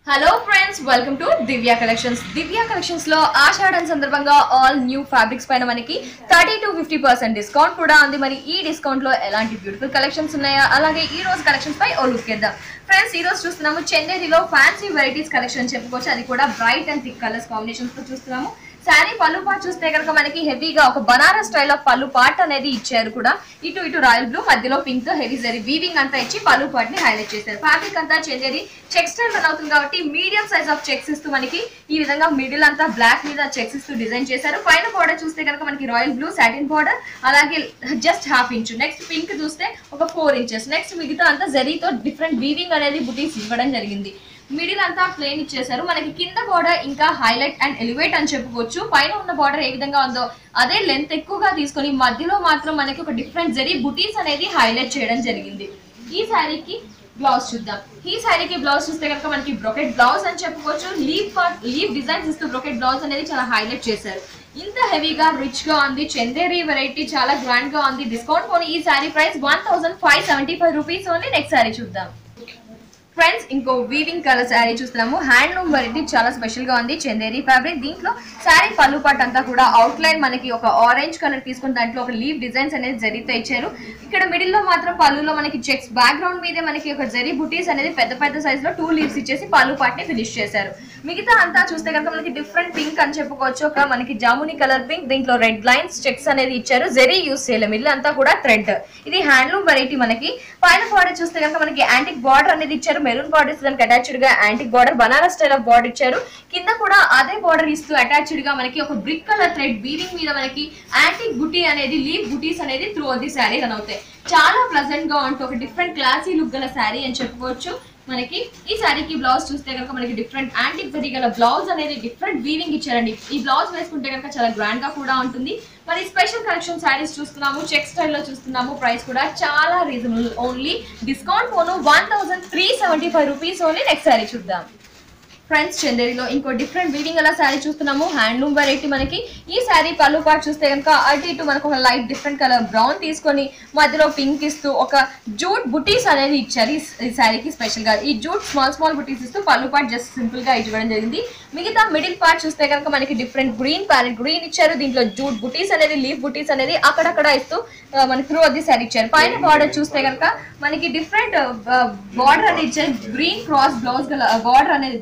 hello friends welcome to Divya collections Divya collections లో ఆషాఢం సందర్భంగా all new fabrics పైన మనకి thirty to fifty percent discount కూడా ఉంది మరి ఈ డిస్కౌంట్ లో ఎలాంటి బ్యూటిఫుల్ కలెక్షన్స్ ఉన్నాయా అలాగే ఈ రోజు కలెక్షన్స్ పై ఓ లుక్ ఇద్దాం ఫ్రెండ్స్ ఈ రోజు చూస్తున్నాము చందేరిలో ఫ్యాన్సీ వెరైటీస్ కలెక్షన్ చెప్పుకోవచ్చు అది కూడా bright and thick colours combinations తో చూస్తున్నాము శారీ పళ్ళు పాట్ చూస్తే కనుక మనకి హెవీగా ఒక బనారస్ స్టైల్ ఆఫ్ పళ్ళు పాట్ అనేది ఇచ్చారు కూడా ఇటు ఇటు రాయల్ బ్లూ మధ్యలో పింక్ హెవీ జరీ వీవింగ్ అంతా ఇచ్చి పళ్ళు పాట్ ని హైలైట్ చేశారు ఫ్యాబ్రిక్ అంతా చెందేది చెక్స్ స్టైల్ రన్ అవుతుంది కాబట్టి మీడియం సైజ్ ఆఫ్ చెక్స్ ఇస్తూ మనకి ఈ విధంగా మిడిల్ అంతా బ్లాక్ మీద చెక్స్ ఇస్తూ డిజైన్ చేశారు పైన బోర్డర్ చూస్తే కనుక మనకి రాయల్ బ్లూ సాటిన్ బోర్డర్ అలాగే just half inch next pink చూస్తే ఒక ఫోర్ ఇంచెస్ నెక్స్ట్ మిగతా అంతా జరీతో డిఫరెంట్ వీవింగ్ అనేది బుటీస్ ఇవ్వడం జరిగింది మిడిల్ అంతా ప్లేన్ ఇచ్చేసారు మనకి కింద బార్డర్ ఇంకా హైలైట్ అండ్ ఎలివేట్ అని చెప్పుకోవచ్చు పైన ఉన్న బార్డర్ ఏ విధంగా ఉందో అదే లెంత్ ఎక్కువగా తీసుకొని మధ్యలో మాత్రం మనకి ఒక డిఫరెంట్ జరీ బుటీస్ అనేది హైలైట్ చేయడం జరిగింది ఈ శారీకి బ్లౌజ్ చూద్దాం ఈ శారీకి బ్లౌజ్ చూస్తే కనుక మనకి బ్రొకెట్ బ్లౌజ్ అని చెప్పుకోవచ్చు లీవ్ లీవ్ డిజైన్స్ ఇస్తూ బ్రొకెట్ బ్లౌజ్ అనేది చాలా హైలైట్ చేశారు ఇంత హెవీగా రిచ్ గా ఉంది చందేరి వెరైటీ చాలా గ్రాండ్ గా ఉంది డిస్కౌంట్ పోనీ ఈ sari price one thousand five seventy five rupees only next sari చూద్దాం ఫ్రెండ్స్ ఇంకో వీవింగ్ కలర్ శారీ చూస్తున్నాము హ్యాండ్లూమ్ వెరైటీ చాలా స్పెషల్ గా ఉంది చందేరి ఫ్యాబ్రిక్ దీంట్లో శారీ పళ్ళు పాట్ అంతా కూడా అవుట్ లైన్ మనకి ఒక ఆరెంజ్ కలర్ తీసుకుని దాంట్లో ఒక లీవ్ డిజైన్స్ అనేది జరిగితే ఇచ్చారు ఇక్కడ మిడిల్ లో మాత్రం పళ్ళులో మనకి చెక్స్ బ్యాక్గ్రౌండ్ మీదే మనకి ఒక జరీ బుటీస్ అనేది పెద్ద పెద్ద సైజ్ లో టూ లీవ్స్ ఇచ్చేసి పళ్ళు పాట్ ని ఫినిష్ చేశారు మిగతా అంతా చూస్తే కనుక మనకి డిఫరెంట్ పింక్ అని చెప్పుకోవచ్చు ఒక మనకి జాముని కలర్ పింక్ దీంట్లో రెడ్ లైన్స్ చెక్స్ అనేది ఇచ్చారు జరీ యూస్ చేయలేము మిడిల్ అంతా కూడా థ్రెడ్ ఇది హ్యాండ్లూమ్ వెరైటీ మనకి పైన బార్డర్ చూస్తే కనుక మనకి యాంటిక్ బార్డర్ అనేది ఇచ్చారు మెరూన్ బార్డర్స్ దానికి అటాచ్డ్ గా antique border Banaras style of border ఇచ్చారు కింద కూడా అదే బార్డర్ ఇస్తూ అటాచ్డ్ గా మనకి ఒక బ్రిక్ కలర్ థ్రెడ్ వీవింగ్ మీద మనకి యాంటిక్ బుటీ అనేది లీవ్ బుటీస్ అనేది త్రూ ది శారీ రన్ అవుతాయి చాలా ప్లజెంట్ గా ఉంటూ ఒక డిఫరెంట్ క్లాసీ లుక్ గల శారీ అని చెప్పుకోవచ్చు మనకి ఈ శారీకి బ్లౌజ్ చూస్తే కనుక మనకి డిఫరెంట్ యాంటిక్ జరీ గల బ్లౌజ్ అనేది డిఫరెంట్ వీవింగ్ ఇచ్చారండి ఈ బ్లౌజ్ వేసుకుంటే కనుక చాలా గ్రాండ్ గా కూడా ఉంటుంది మరి స్పెషల్ కలెక్షన్ శారీస్ చూస్తున్నాము చెక్ స్టైల్లో చూస్తున్నాము ప్రైస్ కూడా చాలా రీజనబుల్ ఓన్లీ డిస్కౌంట్ పోను one thousand three seventy five rupees only next sari చూద్దాం ఫ్రెండ్స్ చందేరిలో ఇంకో డిఫరెంట్ వీవింగ్ అలా శారీ చూస్తున్నాము హ్యాండ్లూమ్ వెరైటీ మనకి ఈ శారీ పళ్ళు పాటు చూస్తే కనుక అటు ఇటు మనకు ఒక లైట్ డిఫరెంట్ కలర్ బ్రౌన్ తీసుకొని మధ్యలో పింక్ ఇస్తూ ఒక జూట్ బుటీస్ అనేది ఇచ్చారు ఈ- ఈ శారీకి స్పెషల్ గా ఈ జూట్ స్మాల్ స్మాల్ బుటీస్ ఇస్తూ పళ్ళు పాటు జస్ట్ సింపుల్ గా ఇవ్వడం జరిగింది మిగతా మిడిల్ పార్ట్ చూస్తే కనుక మనకి డిఫరెంట్ గ్రీన్ ప్యారెట్ గ్రీన్ ఇచ్చారు దీంట్లో జూట్ బుటీస్ అనేది లీఫ్ బుటీస్ అనేది అక్కడక్కడ ఇస్తూ ఆ, మనకి త్రూ అది శారీ ఇచ్చారు పైన బార్డర్ చూస్తే కనుక మనకి డిఫరెంట్ బార్డర్ అనేది ఇచ్చారు గ్రీన్ క్రాస్ బ్లౌజ్ గల బార్డర్ అనేది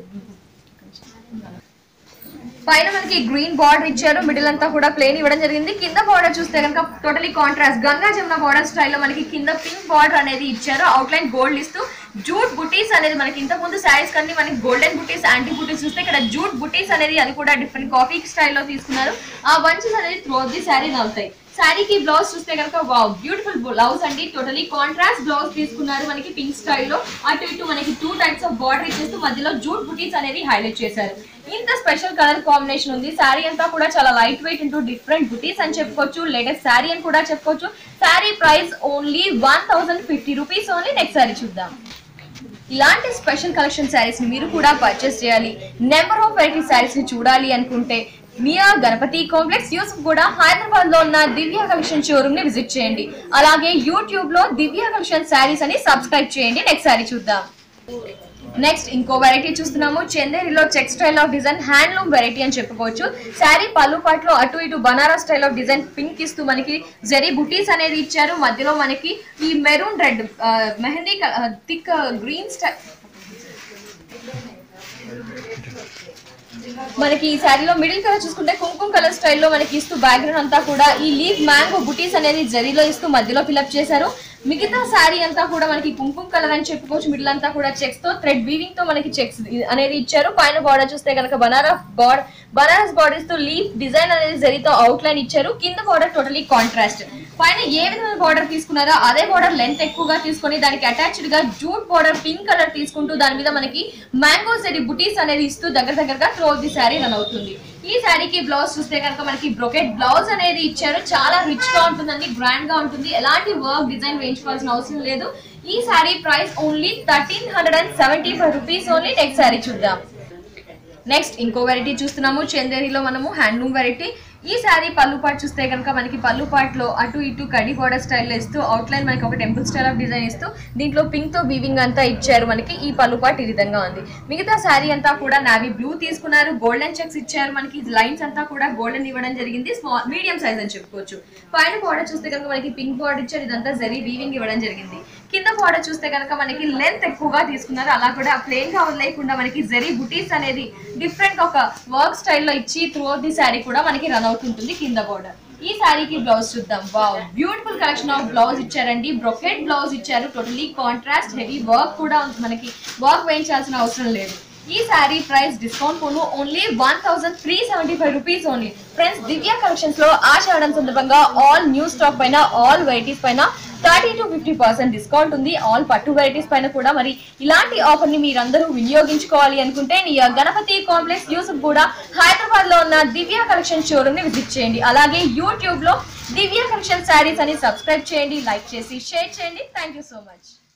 పైన మనకి గ్రీన్ బార్డర్ ఇచ్చారు మిడిల్ అంతా కూడా ప్లేన్ ఇవ్వడం జరిగింది కింద బార్డర్ చూస్తే కనుక totally contrast Ganga Jamuna border స్టైల్లో మనకి కింద పింక్ బార్డర్ అనేది ఇచ్చారు అవుట్ లైన్ గోల్డ్ ఇస్తూ జూట్ బుటీస్ అనేది మనకి ఇంత ముందు శారీస్ కన్నీ మనకి గోల్డెన్ బుటీస్ యాంటీ బుటీస్ చూస్తే ఇక్కడ జూట్ బుటీస్ అనేది అది కూడా డిఫరెంట్ కాఫీ స్టైల్లో తీసుకున్నారు ఆ బంచెస్ అనేది త్రూ ది శారీ అవుతాయి శారీకి బ్లౌజ్ చూస్తే కనుక వావ్ బ్యూటిఫుల్ బ్లౌజ్ అండి టోటలీ కాంట్రాస్ట్ బ్లౌజ్ తీసుకున్నారు మనకి పింక్ స్టైల్లో అటు ఇటు మనకి టూ టైప్స్ ఆఫ్ బార్డర్ ఇచ్చేస్తూ మధ్యలో జూట్ బుటీస్ అనేది హైలైట్ చేశారు ఇంత స్పెషల్ కలర్ కాంబినేషన్ ఉంది శారీ అంతా కూడా చాలా లైట్ వెయిట్ ఇంటూ డిఫరెంట్ బుటీస్ అని చెప్పుకోవచ్చు లేటెస్ట్ శారీ అని కూడా చెప్పుకోవచ్చు sari price only one thousand fifty rupees only next sari చూద్దాం ఇలాంటి స్పెషల్ కలెక్షన్ శారీస్ ని మీరు కూడా పర్చేస్ చేయాలి నెంబర్ ఆఫ్ వెరైటీ శారీస్ ని చూడాలి అనుకుంటే మియా గణపతి కాంప్లెక్స్ యూసుఫ్ కూడా హైదరాబాద్ లో ఉన్న దివ్య కలెక్షన్ షోరూమ్ ని విజిట్ చేయండి అలాగే యూట్యూబ్ లో దివ్య కలెక్షన్ శారీస్ అని సబ్స్క్రైబ్ చేయండి నెక్స్ట్ శారీ చూద్దాం నెక్స్ట్ ఇంకో వెరైటీ చూస్తున్నాము చందేరిలో check style of design handloom variety అని చెప్పుకోవచ్చు శారీ పళ్ళు పాటలో అటు ఇటు Banaras style of design pink ఇస్తూ మనకి జరీ బుటీస్ అనేది ఇచ్చారు మధ్యలో మనకి ఈ maroon red mehndi thick green style మనకి ఈ శారీలో మిడిల్ కలర్ చూసుకుంటే కుంకుమ కలర్ స్టైల్లో మనకి ఇస్తూ బ్యాక్గ్రౌండ్ అంతా కూడా ఈ లీవ్ మ్యాంగో బుటీస్ అనేది జరీలో ఇస్తూ మధ్యలో ఫిల్అప్ చేశారు మిగతా శారీ అంతా కూడా మనకి కుంకుమ కలర్ అని చెప్పుకోవచ్చు మిడిల్ అంతా కూడా చెక్స్ తో థ్రెడ్ వీవింగ్ తో మనకి చెక్స్ అనేది ఇచ్చారు పైన బార్డర్ చూస్తే కనుక బనారస్ బార్డర్ బనారస్ బార్డర్స్ తో లీఫ్ డిజైన్ అనేది జరీతో అవుట్ లైన్ ఇచ్చారు కింద బార్డర్ టోటలీ కాంట్రాస్ట్ పైన ఏ విధమైన బార్డర్ తీసుకున్నారో అదే బార్డర్ లెంత్ ఎక్కువగా తీసుకొని దానికి అటాచ్డ్ గా జూట్ బార్డర్ పింక్ కలర్ తీసుకుంటూ దాని మీద మనకి మ్యాంగో సెరీ బుటీస్ అనేది ఇస్తూ దగ్గర దగ్గరగా త్రో ది శారీ రన్ అవుతుంది ఈ శారీకి బ్లౌజ్ చూస్తే కనుక మనకి బ్రొకెట్ బ్లౌజ్ అనేది ఇచ్చారు చాలా రిచ్ గా ఉంటుందండి గ్రాండ్ గా ఉంటుంది ఎలాంటి వర్క్ డిజైన్ వేయించుకోవాల్సిన అవసరం లేదు ఈ sari price only thirteen hundred and seventy five rupees only next sari చూద్దాం నెక్స్ట్ ఇంకో వెరైటీ చూస్తున్నాము చందేరిలో మనము హ్యాండ్లూమ్ వెరైటీ ఈ శారీ పళ్ళు పాటు చూస్తే కనుక మనకి పళ్ళు పాటులో అటు ఇటు కడి బోర్డర్ స్టైల్లో ఇస్తూ అవుట్ లైన్ మనకి ఒక టెంపుల్ స్టైల్ ఆఫ్ డిజైన్ ఇస్తూ దీంట్లో పింక్ తో వీవింగ్ అంతా ఇచ్చారు మనకి ఈ పళ్ళు పాటు ఈ విధంగా ఉంది మిగతా శారీ అంతా కూడా నావీ బ్లూ తీసుకున్నారు గోల్డెన్ చెక్స్ ఇచ్చారు మనకి లైన్స్ అంతా కూడా గోల్డెన్ ఇవ్వడం జరిగింది స్మాల్ మీడియం సైజ్ అని చెప్పుకోవచ్చు పైన బోర్డర్ చూస్తే కనుక మనకి పింక్ బోర్డర్ ఇచ్చారు ఇదంతా జరీ వీవింగ్ ఇవ్వడం జరిగింది కింద బోర్డర్ చూస్తే కనుక మనకి లెంత్ ఎక్కువగా తీసుకున్నారు అలా కూడా ప్లేన్ గా వదిలేయకుండా మనకి జరీ బుటీస్ అనేది డిఫరెంట్ ఒక వర్క్ స్టైల్లో ఇచ్చి త్రూ ది శారీ కూడా మనకి రన్ అవుతుంటుంది కింద బోర్డర్ ఈ శారీకి బ్లౌజ్ చూద్దాం wow beautiful collection of blouse ఇచ్చారండి బ్రొకెట్ బ్లౌజ్ ఇచ్చారు టోటలీ కాంట్రాస్ట్ హెవీ వర్క్ కూడా ఉంది మనకి వర్క్ వేయించాల్సిన అవసరం లేదు ఈ శారీ ప్రైస్ డిస్కౌంట్ పోను only one thousand three seventy five rupees only friends Divya collections లో ఆషాఢం సందర్భంగా ఆల్ న్యూ స్టాక్ పైన ఆల్ వెరైటీస్ పైన thirty to fifty percent discount ఉంది ఆల్ పట్టు వెరైటీస్ పైన కూడా మరి ఇలాంటి ఆఫర్ ని మీరందరూ వినియోగించుకోవాలి అనుకుంటే నీ గణపతి కాంప్లెక్స్ యూసుఫ్ కూడా హైదరాబాద్ లో ఉన్న దివ్య కలెక్షన్ షోరూమ్ ని విజిట్ చేయండి అలాగే యూట్యూబ్ లో దివ్య కలెక్షన్ శారీస్ అని సబ్స్క్రైబ్ చేయండి లైక్ చేసి షేర్ చేయండి థ్యాంక్ యూ సో మచ్